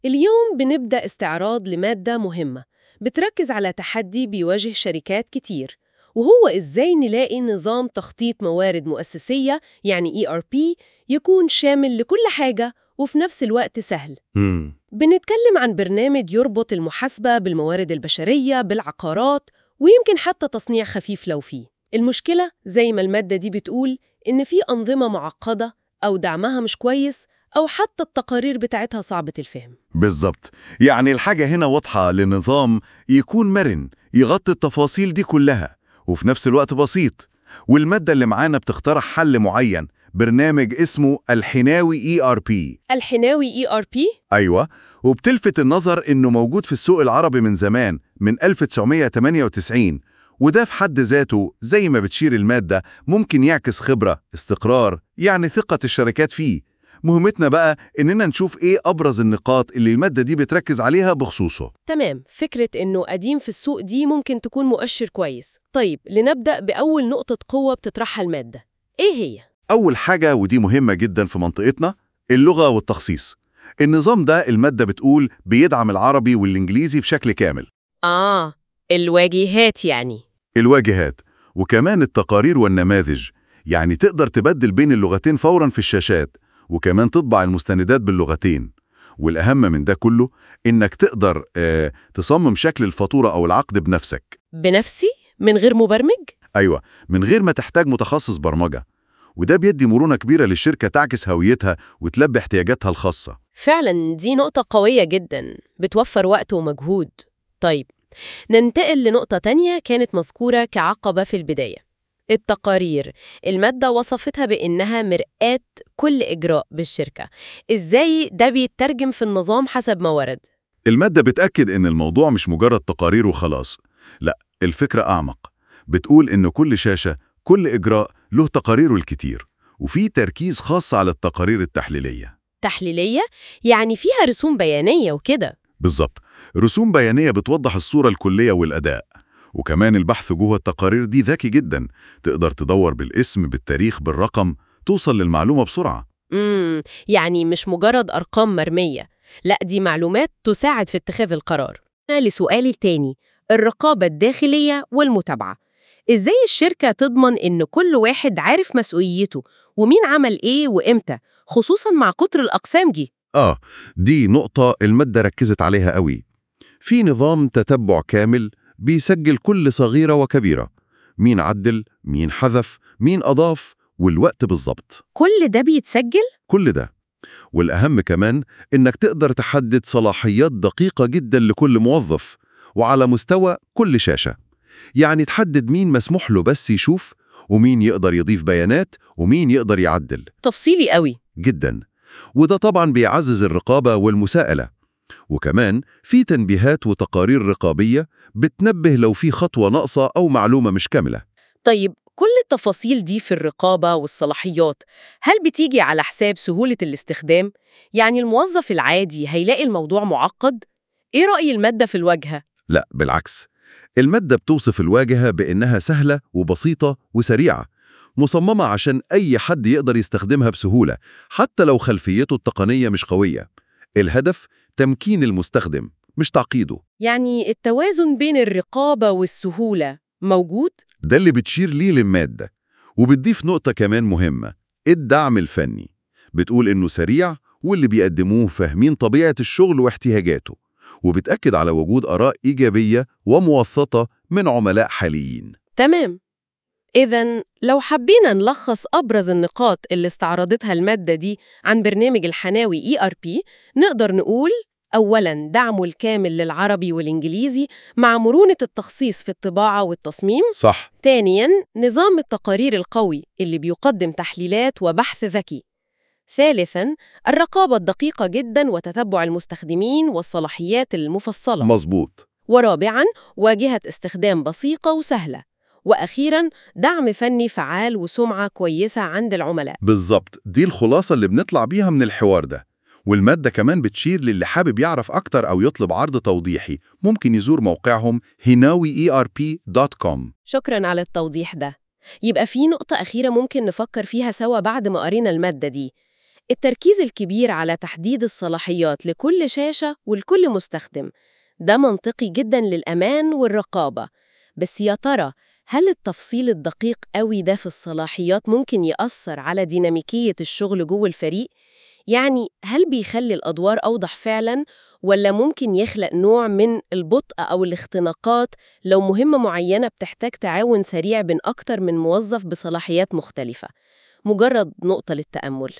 اليوم بنبدأ استعراض لمادة مهمة بتركز على تحدي بيواجه شركات كتير وهو إزاي نلاقي نظام تخطيط موارد مؤسسية يعني ERP يكون شامل لكل حاجة وفي نفس الوقت سهل مم. بنتكلم عن برنامج يربط المحاسبة بالموارد البشرية بالعقارات ويمكن حتى تصنيع خفيف لو فيه المشكلة زي ما المادة دي بتقول إن في أنظمة معقدة أو دعمها مش كويس أو حتى التقارير بتاعتها صعبة الفهم بالظبط يعني الحاجة هنا واضحة لنظام يكون مرن يغطي التفاصيل دي كلها وفي نفس الوقت بسيط والمادة اللي معانا بتقترح حل معين برنامج اسمه الحناوي ERP الحناوي ERP أيوة وبتلفت النظر إنه موجود في السوق العربي من زمان من 1998 وده في حد ذاته زي ما بتشير المادة ممكن يعكس خبرة استقرار يعني ثقة الشركات فيه مهمتنا بقى إننا نشوف إيه أبرز النقاط اللي المادة دي بتركز عليها بخصوصه تمام فكرة إنه قديم في السوق دي ممكن تكون مؤشر كويس طيب لنبدأ بأول نقطة قوة بتطرحها المادة إيه هي؟ أول حاجة ودي مهمة جدا في منطقتنا اللغة والتخصيص النظام ده المادة بتقول بيدعم العربي والإنجليزي بشكل كامل آه الواجهات يعني الواجهات وكمان التقارير والنماذج يعني تقدر تبدل بين اللغتين فورا في الشاشات وكمان تطبع المستندات باللغتين والأهم من ده كله إنك تقدر آه تصمم شكل الفاتورة أو العقد بنفسك بنفسي؟ من غير مبرمج؟ أيوة من غير ما تحتاج متخصص برمجة وده بيدي مرونة كبيرة للشركة تعكس هويتها وتلبي احتياجاتها الخاصة فعلا دي نقطة قوية جدا بتوفر وقت ومجهود طيب ننتقل لنقطة تانية كانت مذكورة كعقبة في البداية التقارير المادة وصفتها بإنها مرآة كل إجراء بالشركة إزاي ده بيترجم في النظام حسب ما ورد المادة بتأكد إن الموضوع مش مجرد تقارير وخلاص لا الفكرة أعمق بتقول إن كل شاشة كل إجراء له تقاريره الكتير وفي تركيز خاص على التقارير التحليلية تحليلية يعني فيها رسوم بيانية وكده بالظبط رسوم بيانية بتوضح الصورة الكلية والأداء وكمان البحث جوه التقارير دي ذكي جدا تقدر تدور بالاسم بالتاريخ بالرقم توصل للمعلومة بسرعة امم يعني مش مجرد أرقام مرمية لا دي معلومات تساعد في اتخاذ القرار لسؤالي التاني الرقابة الداخلية والمتابعة إزاي الشركة تضمن إن كل واحد عارف مسؤوليته ومين عمل إيه وإمتى خصوصاً مع كتر الأقسام دي آه دي نقطة المادة ركزت عليها قوي في نظام تتبع كامل بيسجل كل صغيرة وكبيرة مين عدل، مين حذف، مين أضاف والوقت بالظبط كل ده بيتسجل؟ كل ده والأهم كمان إنك تقدر تحدد صلاحيات دقيقة جدا لكل موظف وعلى مستوى كل شاشة يعني تحدد مين مسموح له بس يشوف ومين يقدر يضيف بيانات ومين يقدر يعدل تفصيلي قوي جدا وده طبعا بيعزز الرقابة والمساءلة وكمان في تنبيهات وتقارير رقابية بتنبه لو في خطوة ناقصة أو معلومة مش كاملة طيب كل التفاصيل دي في الرقابة والصلاحيات هل بتيجي على حساب سهولة الاستخدام؟ يعني الموظف العادي هيلاقي الموضوع معقد؟ إيه رأي المادة في الواجهة؟ لا بالعكس المادة بتوصف الواجهة بإنها سهلة وبسيطة وسريعة مصممة عشان أي حد يقدر يستخدمها بسهولة حتى لو خلفيته التقنية مش قوية الهدف تمكين المستخدم مش تعقيده يعني التوازن بين الرقابة والسهولة موجود؟ ده اللي بتشير ليه للمادة وبتضيف نقطة كمان مهمة الدعم الفني بتقول إنه سريع واللي بيقدموه فاهمين طبيعة الشغل واحتياجاته وبتأكد على وجود آراء إيجابية وموثقة من عملاء حاليين تمام إذا لو حبينا نلخص أبرز النقاط اللي استعرضتها المادة دي عن برنامج الحناوي ERP نقدر نقول أولاً دعمه الكامل للعربي والإنجليزي مع مرونة التخصيص في الطباعة والتصميم صح ثانياً نظام التقارير القوي اللي بيقدم تحليلات وبحث ذكي ثالثاً الرقابة الدقيقة جداً وتتبع المستخدمين والصلاحيات المفصلة مظبوط ورابعاً واجهة استخدام بسيطة وسهلة وأخيراً دعم فني فعال وسمعة كويسة عند العملاء بالظبط دي الخلاصة اللي بنطلع بيها من الحوار ده والمادة كمان بتشير للي حابب يعرف أكتر أو يطلب عرض توضيحي ممكن يزور موقعهم hinawi.erp.com شكراً على التوضيح ده يبقى في نقطة أخيرة ممكن نفكر فيها سوا بعد ما قرينا المادة دي التركيز الكبير على تحديد الصلاحيات لكل شاشة ولكل مستخدم ده منطقي جدا للأمان والرقابة بس يا ترى هل التفصيل الدقيق قوي ده في الصلاحيات ممكن يأثر على ديناميكية الشغل جوه الفريق؟ يعني هل بيخلي الأدوار أوضح فعلا ولا ممكن يخلق نوع من البطء أو الاختناقات لو مهمة معينة بتحتاج تعاون سريع بين أكتر من موظف بصلاحيات مختلفة؟ مجرد نقطة للتأمل